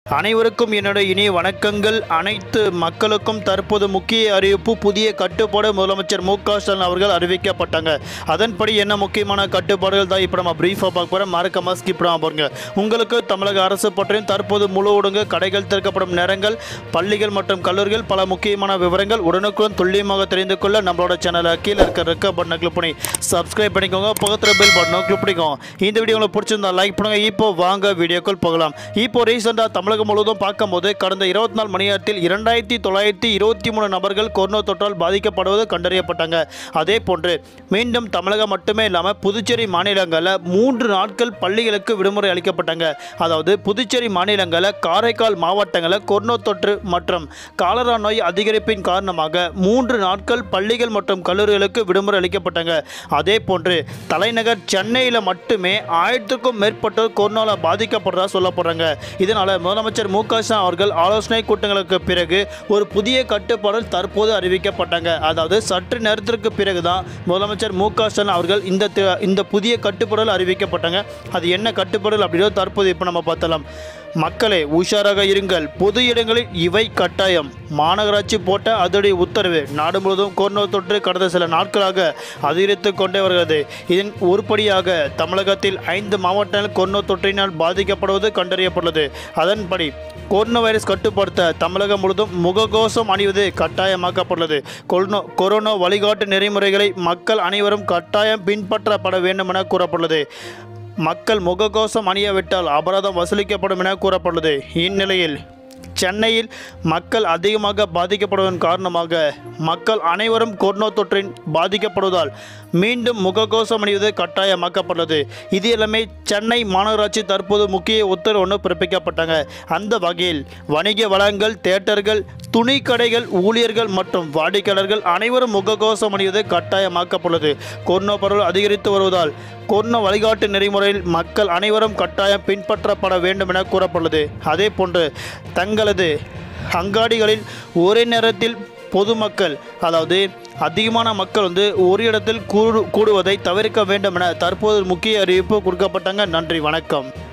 அனைவருக்கும் என்னுடைய இனிய வணக்கங்கள் அனைத்து மக்களுக்கும் தற்போது முக்கிய அறிவிப்பு புதிய கட்டுப்பாடு முதலமைச்சர் மு க ஸ்டாலின் அவர்கள் அறிவிக்கப்பட்டாங்க அதன்படி என்ன முக்கியமான கட்டுப்பாடுகள் தான் இப்போ நம்ம பிரீஃபாக பார்க்க போகிறோம் மறக்காம ஸ்கிப் பண்ணாம பாருங்க உங்களுக்கு தமிழக அரசு பற்றியும் தற்போது முழு ஊடக கடைகள் திறக்கப்படும் நேரங்கள் பள்ளிகள் மற்றும் கல்லூரிகள் பல முக்கியமான விவரங்கள் உடனுக்குடன் துல்லியமாக தெரிந்து கொள்ள நம்மளோட சேனலை கீழே இருக்க ரெக்க பட்டனை கிளிக் பண்ணி சப்ஸ்கிரைப் பண்ணிக்கோங்க பக்கத்தில் பெல் பட்டனை கிளிக் பண்ணிக்கோங்க இந்த வீடியோ உங்களுக்கு பிடிச்சிருந்தா லைக் பண்ணுங்க இப்போ வாங்க வீடியோக்குள் போகலாம் இப்போ ரீசெண்டாக தமிழகம் முழுவதும் பார்க்கும்போது கடந்த இருபத்தி நாலு மணி நேரத்தில் இரண்டாயிரத்தி தொள்ளாயிரத்தி இருபத்தி மூணு நபர்கள் கொரோனா தொற்றால் பாதிக்கப்படுவது கண்டறியப்பட்டாங்க அதே போன்று மீண்டும் தமிழகம் மட்டுமே இல்லாமல் புதுச்சேரி மாநிலங்களில் மூன்று நாட்கள் பள்ளிகளுக்கு விடுமுறை அளிக்கப்பட்டாங்க அதாவது புதுச்சேரி மாநிலங்களில் காரைக்கால் மாவட்டங்களில் கொரோனா தொற்று மற்றும் காலரா நோய் அதிகரிப்பின் காரணமாக மூன்று நாட்கள் பள்ளிகள் மற்றும் கல்லூரிகளுக்கு விடுமுறை அளிக்கப்பட்டாங்க அதே போன்று தலைநகர் சென்னையில் மட்டுமே ஆயிரத்துக்கும் மேற்பட்டோர் கொரோனாவில் பாதிக்கப்படுறதா சொல்லப்படுறாங்க இதனால் முதலமைச்சர் மு க ஸ்டாலின் அவர்கள் ஆலோசனை கூட்டங்களுக்கு பிறகு ஒரு புதிய கட்டுப்பாடு தற்போது அறிவிக்கப்பட்டாங்க அதாவது சற்று நேரத்திற்கு பிறகு தான் முதலமைச்சர் மு க ஸ்டாலின் அவர்கள் இந்த தி- இந்த புதிய கட்டுப்பாடுகள் அறிவிக்கப்பட்டாங்க அது என்ன கட்டுப்பாடுகள் அப்படின்றத தற்போது இப்போ நம்ம பார்த்தலாம் மக்களே உஷாராக இருங்கள் பொது இடங்களில் இவை கட்டாயம் மாநகராட்சி போட்ட அதிரடி உத்தரவு நாடு முழுவதும் கொரோனா தொற்று கடந்த சில நாட்களாக அதிகரித்து கொண்டே வருகிறது இதன் உருப்படியாக தமிழகத்தில் ஐந்து மாவட்டங்கள் கொரோனா தொற்றினால் பாதிக்கப்படுவது கண்டறியப்பட்டுள்ளது அதன்படி கொரோனா வைரஸ் கட்டுப்படுத்த தமிழகம் முழுவதும் முகக்கவசம் அணிவது கட்டாயமாக்கப்பட்டுள்ளது கொரோனா கொரோனா வழிகாட்டு நெறிமுறைகளை மக்கள் அனைவரும் கட்டாயம் பின்பற்றப்பட வேண்டும் என கூறப்பட்டுள்ளது மக்கள் முகக்கவசம் அணியவிட்டால் அபராதம் வசூலிக்கப்படும் என கூறப்பட்டுள்ளது இந்நிலையில் சென்னையில் மக்கள் அதிகமாக பாதிக்கப்படுவதன் காரணமாக மக்கள் அனைவரும் கொரோனா தொற்றின் பாதிக்கப்படுவதால் மீண்டும் முகக்கவசம் அணிவது கட்டாயமாக்கப்பட்டுள்ளது இது எல்லாமே சென்னை மாநகராட்சி தற்போது முக்கிய உத்தரவு ஒன்று பிறப்பிக்கப்பட்டாங்க அந்த வகையில் வணிக வளங்கள் தேட்டர்கள் துணி கடைகள் ஊழியர்கள் மற்றும் வாடிக்கையாளர்கள் அனைவரும் முகக்கவசம் அணிவது கட்டாயமாக்கப்பட்டுள்ளது கொரோனா பரவல் அதிகரித்து வருவதால் கொரோனா வழிகாட்டு நெறிமுறையில் மக்கள் அனைவரும் கட்டாயம் பின்பற்றப்பட வேண்டும் என கூறப்பட்டுள்ளது அதே போன்று தங்களது அங்காடிகளில் ஒரே நேரத்தில் பொதுமக்கள் அதாவது அதிகமான மக்கள் வந்து ஒரு இடத்தில் கூடு கூடுவதை தவிர்க்க வேண்டும் என தற்போது முக்கிய அறிவிப்பு கொடுக்கப்பட்டாங்க நன்றி வணக்கம்